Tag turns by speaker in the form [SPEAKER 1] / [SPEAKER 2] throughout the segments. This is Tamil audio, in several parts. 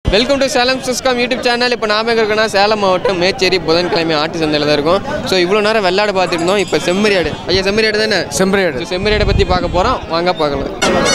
[SPEAKER 1] வெல்கம் டு சேலம் சிஸ்காம் யூடியூப் சேனல் இப்போ நாம எங்க இருக்கோம்னா சேலம் மாவட்டம் மேச்சேரி புதன்கிழமை ஆட்டு சந்தையில் தான் இருக்கும் ஸோ இவ்வளோ நேரம் வெள்ளாடு பார்த்துட்டு இருந்தோம் இப்போ செம்மறியாடு ஐயா செம்மறியாடு தானே
[SPEAKER 2] செம்பரியாடு
[SPEAKER 1] ஸோ செம்மறியாடை பற்றி பார்க்க போகிறோம் வாங்க பார்க்கலாம்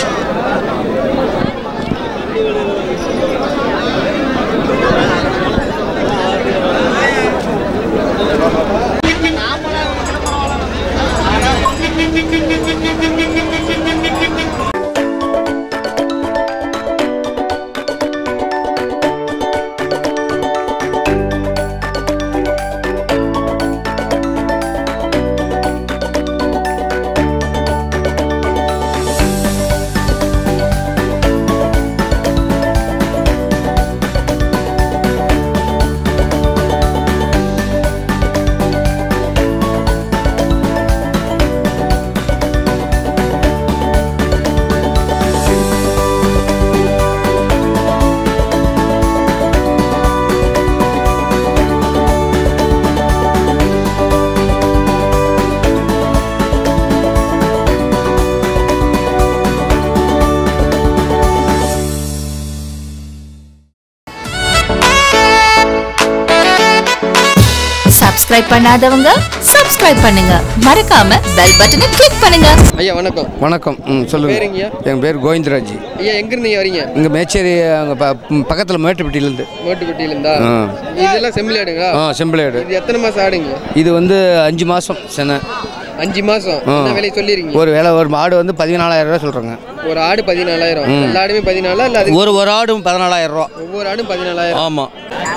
[SPEAKER 3] சப்ஸ்கிரைப் பண்ணாதவங்க சப்ஸ்கிரைப் பண்ணுங்க மறக்காம பெல் பட்டனை கிளிக் பண்ணுங்க
[SPEAKER 1] ஐயா வணக்கம்
[SPEAKER 2] வணக்கம் ம் சொல்லுங்கள்
[SPEAKER 1] பேருங்கய்யா?
[SPEAKER 2] என் பேர் கோவிந்தராஜ்
[SPEAKER 1] ஐயா எங்கேருந்து நீங்க வரீங்க
[SPEAKER 2] இங்கே மேச்சேரி அங்கே ப ம், பக்கத்தில் மேட்டுப்பட்டியிலேருந்து
[SPEAKER 1] மேட்டுப்பட்டியிலேருந்தா
[SPEAKER 2] ஆ.
[SPEAKER 1] இதெல்லாம் செம்மறியாடுங்களா
[SPEAKER 2] ஆ செம்பிளையாடு
[SPEAKER 1] இது எத்தனை மாதம் ஆடுங்க
[SPEAKER 2] இது வந்து அஞ்சு மாதம் சென்னை
[SPEAKER 1] அஞ்சு மாதம்
[SPEAKER 2] ஆ.
[SPEAKER 1] என்ன விலை சொல்லிருக்கீங்க
[SPEAKER 2] ஒரு வேலை ஒரு மாடு வந்து பதினாலாயிரம் ரூபா சொல்கிறாங்க
[SPEAKER 1] ஒரு ஆடு பதினாலாயிரம் எல்லா ஆடுமே பதினாலா இல்லை அது
[SPEAKER 2] ஒரு ஒரு ஆடும் பதினாலாயிரம் ரூபா
[SPEAKER 1] ஒவ்வொரு ஆடும் பதினாலாயிரம்
[SPEAKER 2] ஆமாம்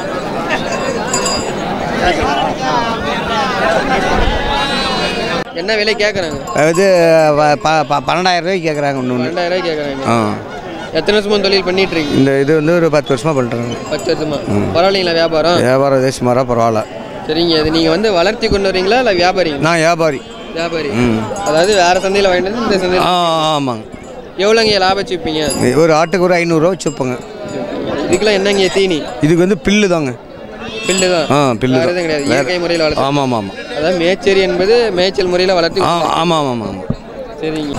[SPEAKER 1] என்ன விலை கேட்குறாங்க
[SPEAKER 2] அது வ- ப- ப- பன்னெண்டாயிரம் ரூபாய்க்கு கேட்குறாங்க ஒன்று ஒன்று
[SPEAKER 1] ரெண்டாயிரம் கேட்குறாங்க
[SPEAKER 2] ஆ
[SPEAKER 1] எத்தனை வருஷமா தொழில் பண்ணிட்டு இருக்கீங்க
[SPEAKER 2] இந்த இது வந்து ஒரு பத்து வருஷமாக பண்ணுறாங்க
[SPEAKER 1] பத்து வருஷமா பரவாயில்லைங்களா வியாபாரம்
[SPEAKER 2] வியாபாரம் இதே சுமாராக பரவாயில்ல
[SPEAKER 1] சரிங்க இது நீங்கள் வந்து வளர்த்தி கொண்டு வரீங்களா இல்லை வியாபாரிங்க
[SPEAKER 2] நான் வியாபாரி
[SPEAKER 1] வியாபாரி
[SPEAKER 2] ம்
[SPEAKER 1] அதாவது வேற சந்தையில் வாங்கிட்டு வந்து இந்த சந்தையில்
[SPEAKER 2] ஆ ஆமாங்க
[SPEAKER 1] எவ்வளோங்க லாபம் வச்சுப்பீங்க
[SPEAKER 2] ஒரு ஆட்டுக்கு ஒரு ஐநூறுரூவா வச்சுப்போங்க
[SPEAKER 1] இதுக்கெல்லாம் என்னங்க தீனி
[SPEAKER 2] இதுக்கு வந்து பில்லு தாங்க
[SPEAKER 1] பில்லு தான்
[SPEAKER 2] ஆ பில்லு
[SPEAKER 1] வேற
[SPEAKER 2] தான்
[SPEAKER 1] எதுவும் கிடையாது
[SPEAKER 2] வேற-
[SPEAKER 1] இயற்கை முறையில் வளர்த்து
[SPEAKER 2] ஆமாம் ஆமாம் ஆமாம்
[SPEAKER 1] அதாவது மேச்சேரி என்பது மேய்ச்சல் முறையில் வளர்த்தி
[SPEAKER 2] ஆ ஆமாம் ஆமாம் ஆமாம்
[SPEAKER 1] சரிங்க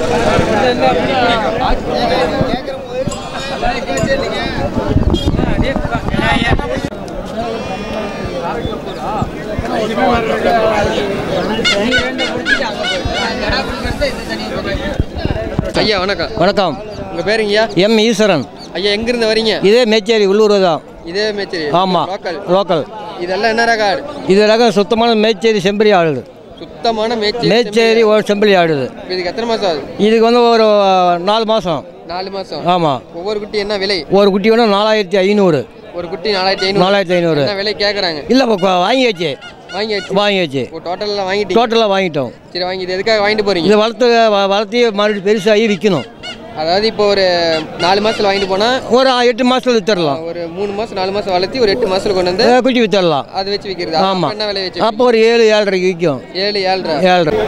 [SPEAKER 1] ஐயா வணக்கம்
[SPEAKER 4] வணக்கம்
[SPEAKER 1] உங்கள் பேருங்கய்யா
[SPEAKER 4] எம் ஈஸ்வரன்
[SPEAKER 1] ஐயா எங்கேருந்து வரீங்க
[SPEAKER 4] இதே மேச்சேரி உள்ளூர் தான்
[SPEAKER 1] இதே மேச்சேரி
[SPEAKER 4] ஆமாம்
[SPEAKER 1] லோக்கல்
[SPEAKER 4] லோக்கல்
[SPEAKER 1] இதெல்லாம் என்ன ரக ஆடு
[SPEAKER 4] இது ரகம் சுத்தமான மேச்சேரி செம்பரி ஆடுது
[SPEAKER 1] சுத்தமான மேச்சேரி
[SPEAKER 4] மேச்சேரி ஒரு செம்பரி ஆடுது
[SPEAKER 1] இதுக்கு எத்தனை மாதம் ஆகுது
[SPEAKER 4] இதுக்கு வந்து ஒரு நாலு மாதம்
[SPEAKER 1] நாலு மாதம்
[SPEAKER 4] ஆமாம்
[SPEAKER 1] ஒவ்வொரு குட்டி என்ன விலை
[SPEAKER 4] ஒரு குட்டி வேணும் நாலாயிரத்தி ஐநூறு
[SPEAKER 1] ஒரு குட்டி நாலாயிரத்தி ஐநூறு
[SPEAKER 4] நாலாயிரத்தி ஐநூறு
[SPEAKER 1] என்ன விலை கேட்குறாங்க
[SPEAKER 4] இல்லை இப்போ வாங்கியாச்சு
[SPEAKER 1] வாங்கியாச்சு
[SPEAKER 4] வாங்கியாச்சு
[SPEAKER 1] இப்போ டோட்டல்லாம் வாங்கிட்டீங்க
[SPEAKER 4] டோட்டலாக வாங்கிட்டோம்
[SPEAKER 1] சரி வாங்கி இது எதுக்காக வாங்கிட்டு போறீங்க
[SPEAKER 4] இதை வளர்த்து வ- வளர்த்தி மறுபடியும் பெருசாகி விற்கணும்
[SPEAKER 1] அதாவது இப்போ ஒரு நாலு மாசத்துல வாங்கிட்டு போனா
[SPEAKER 4] ஒரு எட்டு மாதத்தில் வித்துடலாம்
[SPEAKER 1] ஒரு மூணு மாசம் நாலு மாசம் வளர்த்தி ஒரு எட்டு மாசத்துல கொண்டு வந்து
[SPEAKER 4] குட்டி வித்துடலாம்
[SPEAKER 1] அதை வச்சு விற்கிறது அப்ப
[SPEAKER 4] ஆமாம்
[SPEAKER 1] என்ன விலை வச்சு
[SPEAKER 4] அப்போ ஒரு ஏழு ஏழரைக்கு விற்கும்
[SPEAKER 1] ஏழு ஏழரை
[SPEAKER 4] ஏழரை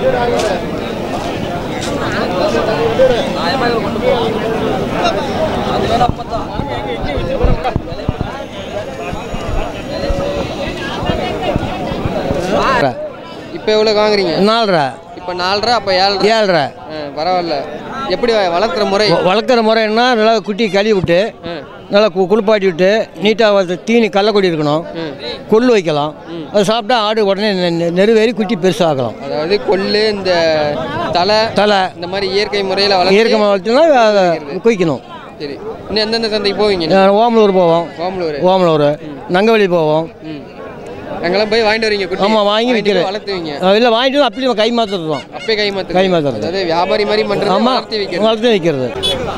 [SPEAKER 1] இப்போ எவ்வளோ வாங்குறீங்க
[SPEAKER 4] நாலரை
[SPEAKER 1] இப்போ நாலரை அப்போ ஏழரை
[SPEAKER 4] ஏழரை
[SPEAKER 1] ஆ, பரவாயில்ல எப்படி வ- வளர்க்குற முறை
[SPEAKER 4] வ- வளர்க்குற முறை என்ன நல்லா குட்டி கழுவி விட்டு
[SPEAKER 1] ஆ,
[SPEAKER 4] நல்லா கு குளிப்பாட்டி விட்டு நீட்டாக தீனி கள்ளக்கொடி இருக்கணும்
[SPEAKER 1] ம்.
[SPEAKER 4] கொள்ளு வைக்கலாம் அது சாப்பிட்டா ஆடு உடனே நெ- நெ- நெருவேறி குட்டி பெருசாகலாம்
[SPEAKER 1] அதாவது கொள்ளு இந்த தலை
[SPEAKER 4] தலை
[SPEAKER 1] இந்த மாதிரி இயற்கை முறையில் வளர்த்து
[SPEAKER 4] ஈரக்கமாக வளர்த்தினா அதை குயிக்கணும்
[SPEAKER 1] சரி இன்னும் எந்தெந்த சந்தைக்கு போவீங்க
[SPEAKER 4] அஹ் ஓமலூர் போவோம்
[SPEAKER 1] ஓமலூர்
[SPEAKER 4] ஓமலூர் நங்கவழி போவோம்
[SPEAKER 1] ம் அங்கெல்லாம் போய் வாங்கிட்டு வரீங்க குட்டி
[SPEAKER 4] ஆமாம் வாங்கி
[SPEAKER 1] வாங்கிட்டு போய்
[SPEAKER 4] விற்கிறேன்
[SPEAKER 1] வளர்த்துவீங்க
[SPEAKER 4] இல்லை வாங்கிட்டு வந்து அப்படியே கை மாற்றுறோம்
[SPEAKER 1] அப்பே கை மாத்து
[SPEAKER 4] கை மாத்துறது.
[SPEAKER 1] அதாவது வியாபாரி மாதிரி பண்றது
[SPEAKER 4] ஆமாம்
[SPEAKER 1] வளர்த்தி வைக்கிறது
[SPEAKER 4] வளர்த்து வைக்கிறது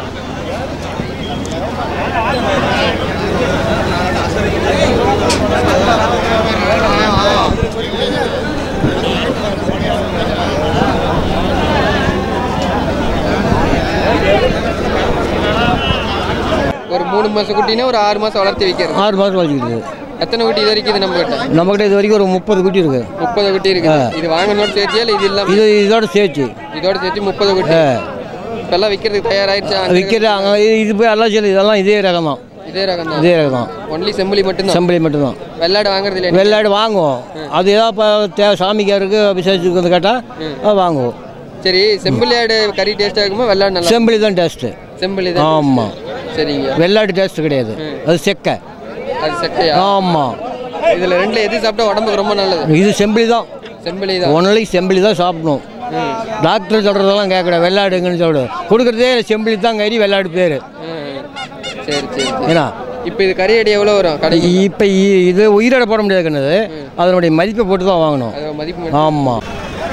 [SPEAKER 1] ஒரு மூணு மாசம் குட்டினா ஒரு ஆறு மாசம் வளர்த்தி வைக்கிறது
[SPEAKER 4] ஆறு மாதம் வச்சுக்கிது
[SPEAKER 1] எத்தனை குட்டி இது வரைக்கும் இது நம்ம கிட்ட
[SPEAKER 4] நம்மக்கிட்ட இது வரைக்கும் ஒரு முப்பது குட்டி இருக்குது
[SPEAKER 1] முப்பது குட்டி இருக்கு இது வாங்கணும்னு சேர்த்தியா இல்லை இது இல்லாம
[SPEAKER 4] இது இதோட சேர்த்து
[SPEAKER 1] இதோட சேர்த்து முப்பது குட்டி இப்பெல்லாம் விற்கிறதுக்கு தயாராயிடுச்சா
[SPEAKER 4] விற்கிற அங்கே இது போய் எல்லாம் சரி இதெல்லாம் இதே ரகம் தான்
[SPEAKER 1] இதே ரகம் தான்
[SPEAKER 4] இதே ரகம் தான்
[SPEAKER 1] ஒன்லி செம்புலி மட்டும்தான்
[SPEAKER 4] செம்பளி மட்டும்தான்
[SPEAKER 1] வெள்ளாடு வாங்குறது இல்லை
[SPEAKER 4] வெள்ளாடு வாங்குவோம் அது ஏதாவது இப்போ தேவை சாமிக்காருக்கு விசேஷத்துக்கு வந்து கேட்டால் அது வாங்குவோம்
[SPEAKER 1] சரி செம்புலி ஆடு கறி டேஸ்டா இருக்குமா வெள்ளாடு நல்லா
[SPEAKER 4] செம்பளி தான் டேஸ்ட்டு
[SPEAKER 1] செம்புலி தான்
[SPEAKER 4] ஆமாம்
[SPEAKER 1] சரிங்க
[SPEAKER 4] வெள்ளாடு டேஸ்ட் கிடையாது அது செக்கை
[SPEAKER 1] அது செக்கையா
[SPEAKER 4] ஆமாம்
[SPEAKER 1] இதுல ரெண்டுல எது சாப்பிட்டா உடம்புக்கு ரொம்ப நல்லது
[SPEAKER 4] இது செம்பிளி தான்
[SPEAKER 1] செம்பிளி தான்
[SPEAKER 4] ஒன்லி செம்பிளி தான் சாப்பிடணும்
[SPEAKER 1] ம்.
[SPEAKER 4] டாக்டர் சொல்கிறதெல்லாம் கேட்கக்கூடாது வெள்ளாடுங்கன்னு சொல்லிடு கொடுக்குறதே செம்பிளி தான் கறி வெள்ளாடு பேர்
[SPEAKER 1] ம். சரி சரி சரி
[SPEAKER 4] ஏன்னா
[SPEAKER 1] இப்போ இது கறி அடி எவ்வளோ வரும் கடைக்கு
[SPEAKER 4] இப்போ இது உயிரோட போட முடியாது கண்ணது அதனுடைய மதிப்பை போட்டு தான் வாங்கணும்
[SPEAKER 1] அது மதிப்பு மட்டும்.
[SPEAKER 4] ஆமாம்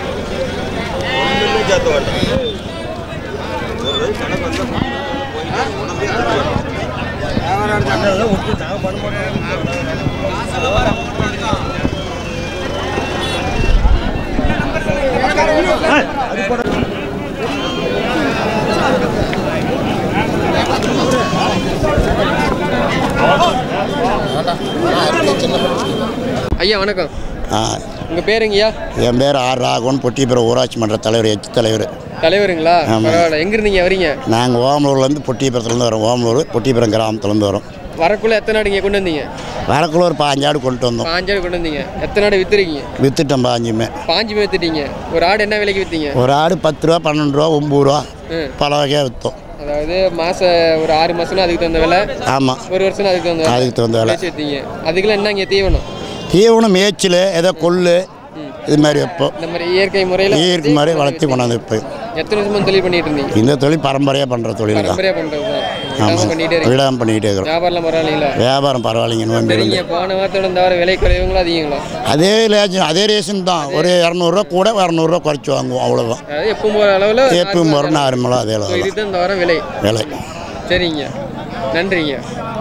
[SPEAKER 1] ஐயா வணக்கம்
[SPEAKER 5] ஆ,
[SPEAKER 1] உங்க பேருங்கய்யா
[SPEAKER 5] என் பேர் ஆர் ராகவன் பொட்டிப்புறம் ஊராட்சி மன்ற தலைவர் எச் தலைவர்
[SPEAKER 1] தலைவருங்களா பரவாயில்ல எங்க இருந்தீங்க வரீங்க
[SPEAKER 5] நாங்கள் ஓமலூர்லேருந்து பொட்டிப்புறத்துலேருந்து வரோம் ஓமலூர் பொட்டிப்புறம் கிராமத்துலேருந்து வரோம்
[SPEAKER 1] வரக்குள்ள எத்தனை ஆடு இங்கே கொண்டு வந்தீங்க
[SPEAKER 5] வரக்குள்ள ஒரு பாஞ்சாடு கொண்டு வந்தோம்
[SPEAKER 1] பாஞ்சு ஆடு கொண்டு வந்தீங்க எத்தனை ஆடு வித்துருக்கீங்க
[SPEAKER 5] வித்துட்டோம் பாஞ்சுமே
[SPEAKER 1] பாஞ்சு பேர் வித்துட்டீங்க ஒரு ஆடு என்ன விலைக்கு வித்தீங்க
[SPEAKER 5] ஒரு ஆடு பத்து ரூபா பன்னெண்டு ரூபா ஒம்பது ரூபா
[SPEAKER 1] ம்.
[SPEAKER 5] பல வகையாக விற்றோம்
[SPEAKER 1] அதாவது மாசம் ஒரு ஆறு மாசம்னா அதுக்கு தகுந்த விலை
[SPEAKER 5] ஆமாம்
[SPEAKER 1] ஒரு வருஷம் அதுக்கு தகுந்த
[SPEAKER 5] அதுக்கு தகுந்த விலை
[SPEAKER 1] விலை வித்தீங்க அதுக்கெல்லாம் என்ன இங்கே தீவனம்
[SPEAKER 5] தீவனம் மேய்ச்சல் ஏதோ கொள்ளு இது மாதிரி வைப்போம்
[SPEAKER 1] இந்த மாதிரி இயற்கை முறையில்
[SPEAKER 5] ஈர்க்கு மாதிரி வளர்த்தி கொண்டாந்து வைப்போம்
[SPEAKER 1] எத்தனை வருஷமா தொழில் பண்ணிட்டு இருந்தீங்க
[SPEAKER 5] இந்த தொழில் பரம்பரையாக பண்ணுற தொழில் தான்
[SPEAKER 1] பரம்பரையா பண்றது தான் விடாம
[SPEAKER 5] ஆமாம்
[SPEAKER 1] பண்ணிட்டே இருக்கீங்க
[SPEAKER 5] விடாமல் பண்ணிக்கிட்டே இருக்கிறோம்
[SPEAKER 1] வியாபாரம் பரவாயில்லைங்களா
[SPEAKER 5] வியாபாரம் பரவாயில்லைங்க நோம்பி இருந்து
[SPEAKER 1] சரிங்க போன வாரத்தோட இந்த வாரம் விலை குறைவுங்களா அதிகங்களா
[SPEAKER 5] அதே லேஜன் அதே ரேஷன் தான் ஒரு இரநூறுவா கூட இரநூறுவா குறைச்சி வாங்குவோம் அவ்வளோதான்
[SPEAKER 1] அதாவது எப்பவும் போகிற அளவில்
[SPEAKER 5] எப்பவும் போகிற நார்மலாக அதே அளவு தான்
[SPEAKER 1] இதுதான் இந்த வாரம் விலை
[SPEAKER 5] விலை
[SPEAKER 1] சரிங்க நன்றிங்க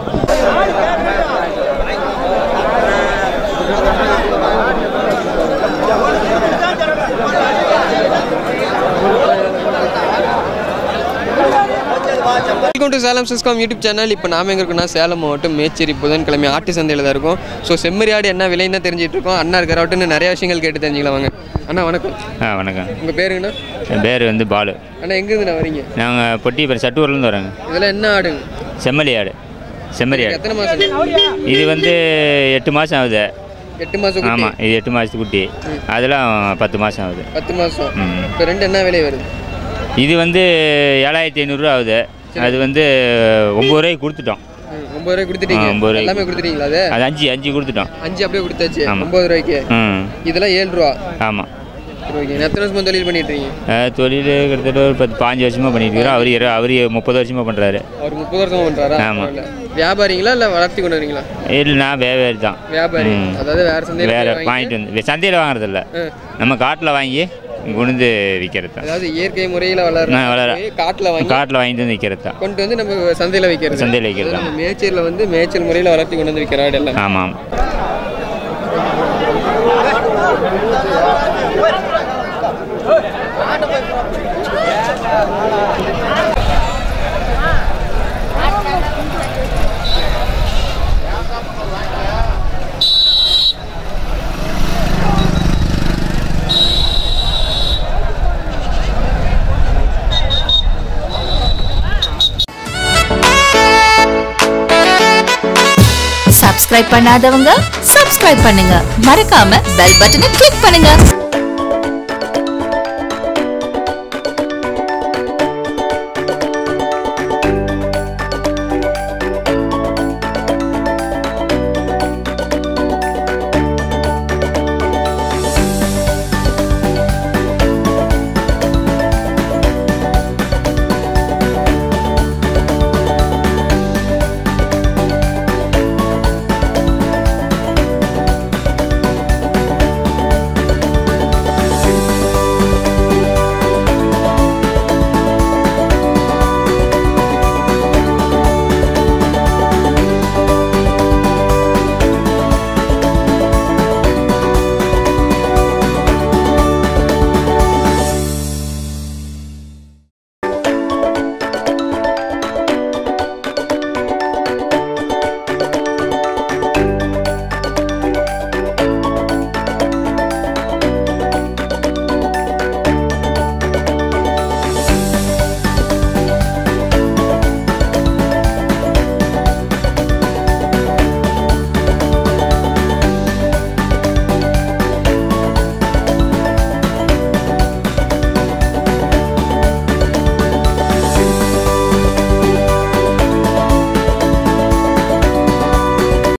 [SPEAKER 1] வெல்கம் டு சேலம் சிஸ்காம் யூடியூப் சேனல் இப்போ நாம எங்கே இருக்கோம்னா சேலம் மாவட்டம் மேச்சேரி புதன்கிழமை ஆட்டு சந்தையில் தான் இருக்கும் ஸோ செம்மறி ஆடு என்ன விலைன்னு தான் தெரிஞ்சிட்டு இருக்கோம் அண்ணா இருக்கிறவட்டுன்னு நிறைய விஷயங்கள் கேட்டு தெரிஞ்சுக்கலாம் வாங்க அண்ணா வணக்கம்
[SPEAKER 6] ஆ வணக்கம்
[SPEAKER 1] உங்கள் பேருங்கண்ணா
[SPEAKER 6] என் பேர் வந்து பாலு
[SPEAKER 1] அண்ணா எங்கேருந்து நான் வரீங்க
[SPEAKER 6] நாங்கள் பொட்டிப்பேர் சட்டூர்லேருந்து வரோங்க
[SPEAKER 1] இதெல்லாம் என்ன ஆடுங்க
[SPEAKER 6] செம்மலி ஆடு செம்மறி ஆடு
[SPEAKER 1] எத்தனை மாதம்
[SPEAKER 6] இது வந்து எட்டு மாதம் ஆகுது
[SPEAKER 1] எட்டு மாதம்
[SPEAKER 6] ஆமாம் இது எட்டு மாதத்து குட்டி அதெல்லாம் பத்து மாதம் ஆகுது
[SPEAKER 1] பத்து மாதம்
[SPEAKER 6] ம்.
[SPEAKER 1] இப்போ ரெண்டு என்ன விலை வருது
[SPEAKER 6] இது வந்து ஏழாயிரத்தி ஐநூறுரூவா ஆகுது அது வந்து ஒம்பது ரூபாய்க்கு கொடுத்துட்டோம்
[SPEAKER 1] ம், ஒன்பது ரூபாய் கொடுத்துட்டீங்க
[SPEAKER 6] ஆ, ஒன்பது ரூபாய்க்கு.
[SPEAKER 1] எல்லாமே கொடுத்துட்டீங்களா அது
[SPEAKER 6] அது அஞ்சு அஞ்சு கொடுத்துட்டோம்
[SPEAKER 1] அஞ்சு அப்படியே கொடுத்தாச்சு
[SPEAKER 6] ஆமா.
[SPEAKER 1] ஒன்பது ரூபாய்க்கு
[SPEAKER 6] ம்
[SPEAKER 1] இதெல்லாம் ஏழு ரூபா
[SPEAKER 6] ஆமாம்
[SPEAKER 1] சரி, ஓகே எத்தனை வருஷமா தொழில் பண்ணிட்டு இருக்கீங்க
[SPEAKER 6] தொழில் கிட்டத்தட்ட ஒரு பத்து பாஞ்சு வருஷமாக பண்ணிட்டு இருக்கிறோம் அவர் இரு- அவர் முப்பது வருஷமாக பண்ணுறாரு
[SPEAKER 1] அவர் முப்பது வருஷமா பண்றாரா
[SPEAKER 6] ஆமா.
[SPEAKER 1] பரவாயில்ல. வியாபாரிங்களா இல்ல வளர்த்தி கொண்டு வரீங்களா
[SPEAKER 6] இல்லை நான் வியாபாரி தான்
[SPEAKER 1] வியாபாரி
[SPEAKER 6] ம்.
[SPEAKER 1] அதாவது வேற சந்தையில
[SPEAKER 6] வேறு
[SPEAKER 1] போய் வாங்கிட்டு-
[SPEAKER 6] வாங்கிட்டு வந்து சந்தையில் வாங்குறதில்ல
[SPEAKER 1] ஆ.
[SPEAKER 6] நம்ம காட்டில் வாங்கி கொண்டு விற்கிறது தான்
[SPEAKER 1] அதாவது இயற்கை முறையில வளர
[SPEAKER 6] நான் வளர
[SPEAKER 1] காட்டுல வாங்கி
[SPEAKER 6] காட்டில் வாங்கிட்டு வந்து விற்கிறது தான்
[SPEAKER 1] கொண்டு வந்து நம்ம சந்தையில வைக்கிறது
[SPEAKER 6] சந்தையில வைக்கிறது.
[SPEAKER 1] அதாவது நம்ம மேய்ச்சல்ல வந்து மேய்ச்சல் முறையில வளர்த்தி கொண்டு வந்து விற்கிற ஆடு எல்லாம்
[SPEAKER 6] ஆமாம்
[SPEAKER 3] சப்ஸ்கிரைப் பண்ணாதவங்க சப்ஸ்கிரைப் பண்ணுங்க மறக்காம பெல் பட்டனை கிளிக் பண்ணுங்க